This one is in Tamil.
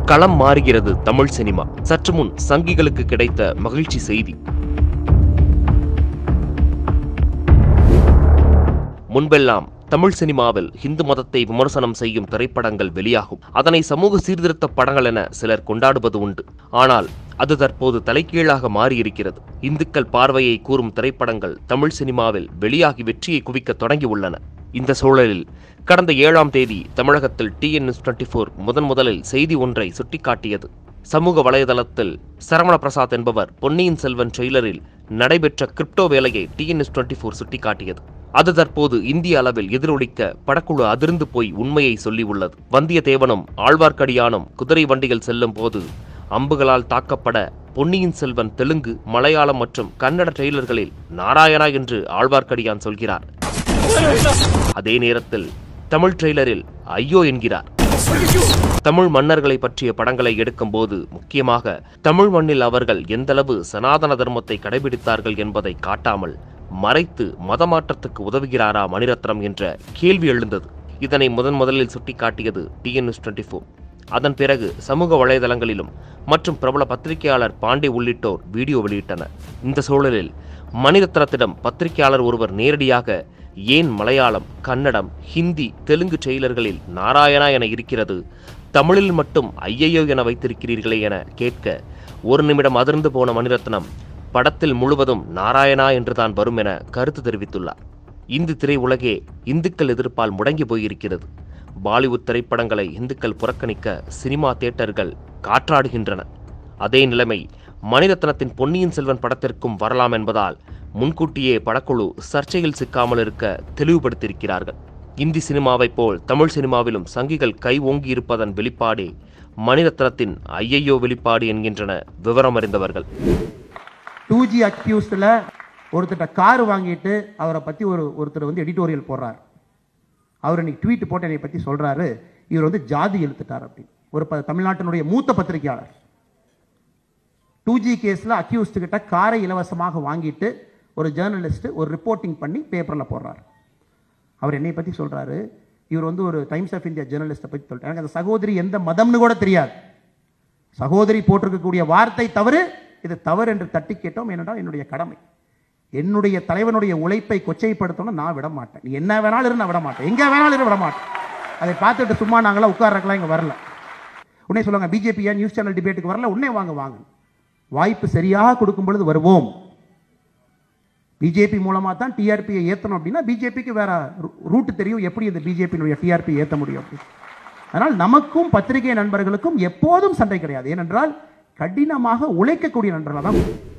களம் மாறுகிறது தமிழ் சினிமா சற்று முன் சங்கிகளுக்கு கிடைத்த மகிழ்ச்சி செய்தி முன்பெல்லாம் தமிழ் சினிமாவில் இந்து மதத்தை விமர்சனம் செய்யும் திரைப்படங்கள் வெளியாகும் அதனை சமூக சீர்திருத்த படங்கள் என சிலர் கொண்டாடுவது உண்டு ஆனால் அது தற்போது தலைகீழாக மாறியிருக்கிறது இந்துக்கள் பார்வையை கூறும் திரைப்படங்கள் தமிழ் சினிமாவில் வெளியாகி வெற்றியை குவிக்க தொடங்கியுள்ளன இந்த சூழலில் கடந்த ஏழாம் தேதி தமிழகத்தில் டிஎன்எஸ் டுவெண்ட்டி ஃபோர் முதன் முதலில் செய்தி ஒன்றை சுட்டிக்காட்டியது சமூக வலைதளத்தில் சரவண பிரசாத் என்பவர் பொன்னியின் செல்வன் ட்ரெய்லரில் நடைபெற்ற கிரிப்டோ வேலையை டிஎன்எஸ் டுவெண்ட்டி ஃபோர் சுட்டிக்காட்டியது அது தற்போது இந்திய அளவில் எதிரொலிக்க படக்குழு அதிர்ந்து போய் உண்மையை சொல்லியுள்ளது வந்தியத்தேவனும் ஆழ்வார்க்கடியானும் குதிரை வண்டிகள் செல்லும் போது அம்புகளால் தாக்கப்பட பொன்னியின் செல்வன் தெலுங்கு மலையாளம் மற்றும் கன்னட ட்ரெய்லர்களில் நாராயணா என்று ஆழ்வார்க்கடியான் சொல்கிறார் அதே நேரத்தில் தமிழ் ட்ரெய்லரில் ஐயோ என்கிறார் தமிழ் மன்னர்களை பற்றிய படங்களை எடுக்கும்போது முக்கியமாக தமிழ் மண்ணில் அவர்கள் எந்தளவு சனாதன தர்மத்தை கடைபிடித்தார்கள் என்பதை காட்டாமல் மறைத்து மதமாற்றத்துக்கு உதவுகிறாரா மணிரத்னம் என்ற கேள்வி எழுந்தது இதனை முதன் முதலில் சுட்டிக்காட்டியது டிஎன்எஸ் டுவெண்ட்டி ஃபோர் அதன் பிறகு சமூக வலைதளங்களிலும் மற்றும் பிரபல பத்திரிகையாளர் பாண்டே உள்ளிட்டோர் வீடியோ வெளியிட்டனர் இந்த சூழலில் மணிரத்னத்திடம் பத்திரிகையாளர் ஒருவர் நேரடியாக ஏன் மலையாளம் கன்னடம் ஹிந்தி தெலுங்கு ட்ரெய்லர்களில் நாராயணா என இருக்கிறது தமிழில் மட்டும் ஐயையோ என வைத்திருக்கிறீர்களே என கேட்க ஒரு நிமிடம் அதிர்ந்து போன மணிரத்னம் படத்தில் முழுவதும் நாராயணா என்றுதான் வரும் என கருத்து தெரிவித்துள்ளார் இந்து திரையுலகே இந்துக்கள் எதிர்ப்பால் முடங்கி போயிருக்கிறது பாலிவுட் திரைப்படங்களை இந்துக்கள் புறக்கணிக்க சினிமா தியேட்டர்கள் காற்றாடுகின்றன அதே நிலைமை மணிரத்னத்தின் பொன்னியின் செல்வன் படத்திற்கும் வரலாம் என்பதால் முன்கூட்டியே படக்குழு சர்ச்சையில் சிக்காமல் இருக்க தெளிவுபடுத்தியிருக்கிறார்கள் இந்தி சினிமாவைப் போல் தமிழ் சினிமாவிலும் சங்கிகள் கை ஓங்கி இருப்பதன் வெளிப்பாடே மணிரத்னத்தின் ஐயையோ வெளிப்பாடு என்கின்றன விவரம் அறிந்தவர்கள் டூ ஜி அக்யூஸ்டில் ஒருத்தர்கிட்ட கார் வாங்கிட்டு அவரை பற்றி ஒரு ஒருத்தர் வந்து எடிட்டோரியல் போடுறார் அவர் இன்னைக்கு ட்வீட் போட்டு என்னை பற்றி சொல்கிறாரு இவர் வந்து ஜாதி இழுத்துட்டார் அப்படின்னு ஒரு ப தமிழ்நாட்டினுடைய மூத்த பத்திரிகையாளர் டூ ஜி கேஸில் அக்யூஸ்டு கிட்ட காரை இலவசமாக வாங்கிட்டு ஒரு ஜேர்னலிஸ்ட் ஒரு ரிப்போர்ட்டிங் பண்ணி பேப்பரில் போடுறார் அவர் என்னை பற்றி சொல்கிறாரு இவர் வந்து ஒரு டைம்ஸ் ஆஃப் இந்தியா ஜேர்னலிஸ்ட்டை பற்றி சொல்லிட்டு எனக்கு அந்த சகோதரி எந்த மதம்னு கூட தெரியாது சகோதரி போட்டிருக்கக்கூடிய வார்த்தை தவறு இது தவறு என்று தட்டி கேட்டோம் ஏனென்றால் என்னுடைய கடமை என்னுடைய தலைவனுடைய உழைப்பை கொச்சைப்படுத்தணும் நான் விட மாட்டேன் நீ என்ன வேணாலும் இரு நான் விட மாட்டேன் எங்கே வேணாலும் இரு விட மாட்டேன் அதை பார்த்துட்டு சும்மா நாங்களாம் உட்கார்றக்கெல்லாம் இங்கே வரல உடனே சொல்லுவாங்க பிஜேபி ஏன் நியூஸ் சேனல் டிபேட்டுக்கு வரல உடனே வாங்க வாங்க வாய்ப்பு சரியாக கொடுக்கும் பொழுது வருவோம் பிஜேபி மூலமா தான் டிஆர்பியை ஏற்றணும் அப்படின்னா பிஜேபிக்கு வேற ரூட் தெரியும் எப்படி இந்த பிஜேபியினுடைய டிஆர்பி ஏற்ற முடியும் அப்படின்னு அதனால் நமக்கும் பத்திரிகை நண்பர்களுக்கும் எப்போதும் சண்டை கிடையாது ஏனென்றால் கடினமாக உழைக்கக்கூடிய நண்பர்களாக தான்